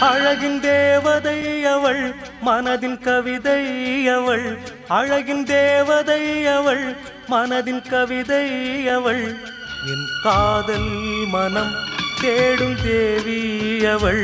அழகின் தேவதை அவள் மனதின் கவிதை அவள் அழகின் தேவதை அவள் மனதின் கவிதை அவள் என் காதல் மனம் தேடும் தேவி அவள்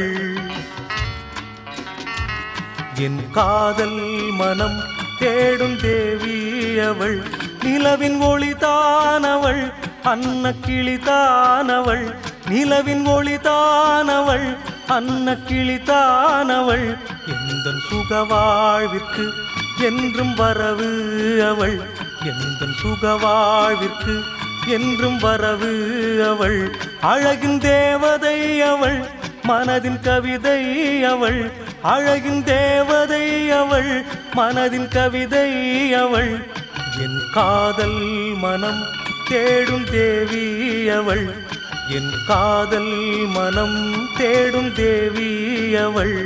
என் காதல் மனம் தேடும் தேவி அவள் நிலவின் ஒளிதானவள் அன்ன கிளிதானவள் நிலவின் ஒளிதானவள் அன்ன கிளிதானவள் எந்த சுகவாழ்விற்கு என்றும் வரவு அவள் எந்த சுகவாழ்விற்கு என்றும் வரவு அவள் அழகின் தேவதை அவள் மனதின் கவிதை அவள் அழகின் தேவதை அவள் மனதின் கவிதை அவள் என் காதல் மனம் தேடும் தேவி அவள் என் காதல் மனம் தேடும் தேவி அவள்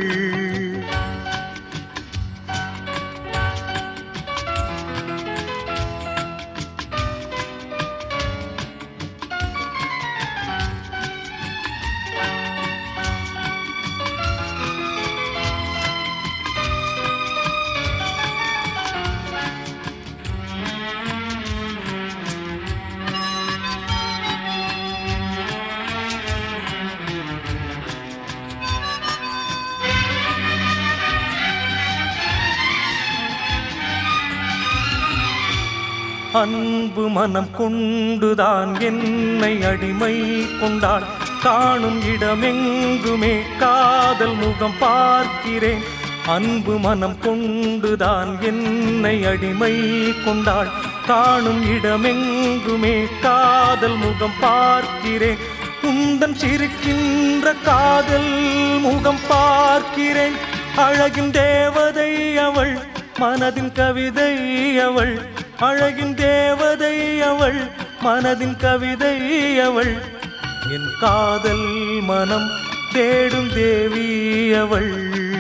அன்பு மனம் கொண்டுதான் என்னை அடிமை கொண்டாள் காணும் இடமெங்குமே காதல் முகம் பார்க்கிறேன் அன்பு மனம் கொண்டுதான் என்னை அடிமை கொண்டாள் காணும் இடமெங்குமே காதல் முகம் பார்க்கிறேன் உந்தன் சிரிக்கின்ற காதல் முகம் பார்க்கிறேன் அழகின் தேவதை அவள் மனதின் கவிதை அவள் அழகின் தேவதை அவள் மனதின் கவிதை அவள் என் காதல் மனம் தேடும் தேவி அவள்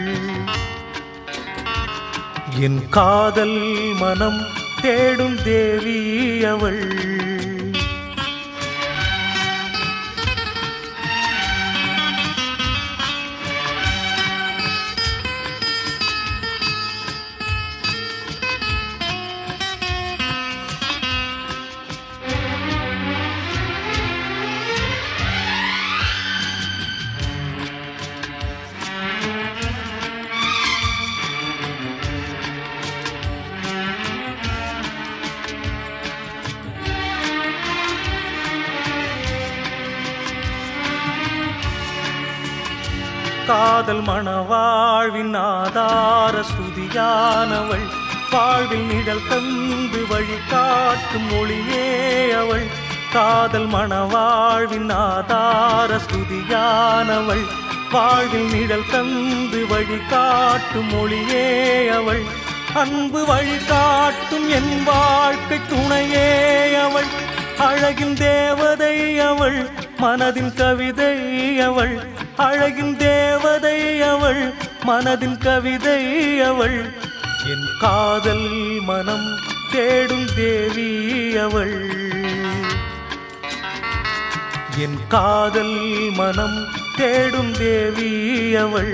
என் காதல் மனம் தேடும் தேவி அவள் காதல் மணவாழ்வின் ஆதார ஸ்துதியானவள் வாழ்வில் நிழல் தந்து வழி காட்டும் மொழியே அவள் காதல் மணவாழ்வின் ஆதார ஸ்துதியானவள் வாழ்வில் நிழல் தந்து வழி காட்டும் மொழியே அவள் அன்பு வழி காட்டும் என் வாழ்க்கை துணையே அவள் அழகின் தேவதை அவள் மனதின் கவிதை அவள் அழகின் தேவதை அவள் மனதின் கவிதை அவள் என் காதல் மனம் தேடும் தேவி அவள் என் காதல் மனம் தேடும் தேவி அவள்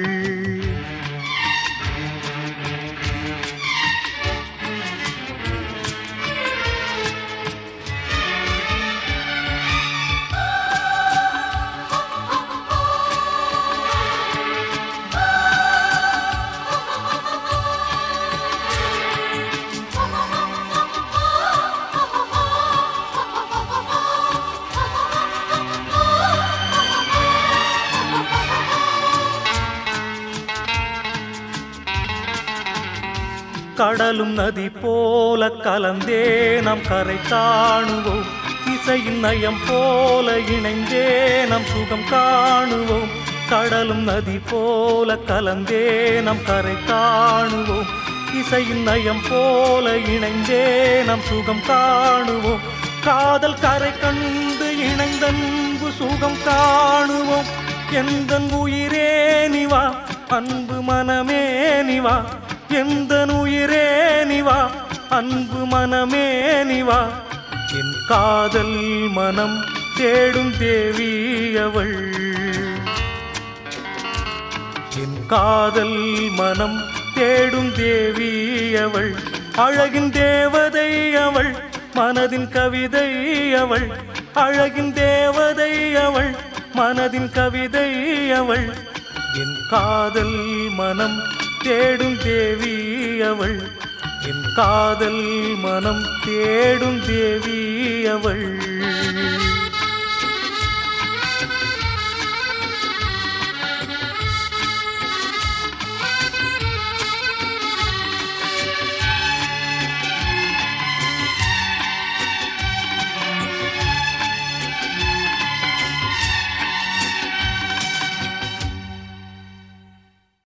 கடலும் நதி போல கலந்தே நாம் கரை காணுவோம் இசையின் நயம் போல இணைந்தே நாம் சுகம் காணுவோம் கடலும் நதி போல கலந்தே நாம் கரை காணுவோம் இசையின் நயம் போல இணைந்தே நாம் சுகம் காணுவோம் காதல் கரை கண்டு இணைந்தன்பு சுகம் காணுவோம் எந்த உயிரே நிவா அன்பு மனமே நிவா எந்த உயிரே நிவா அன்பு மனமே நிவா என் காதல் மனம் தேடும் தேவி அவள் என் காதல் மனம் தேடும் தேவி அவள் அழகின் தேவதை அவள் மனதின் கவிதை அவள் அழகின் தேவதை அவள் மனதின் கவிதை அவள் என் காதல் மனம் தேடும் தேவி அவள் என் காதல் மனம் தேடும் தேவி அவள்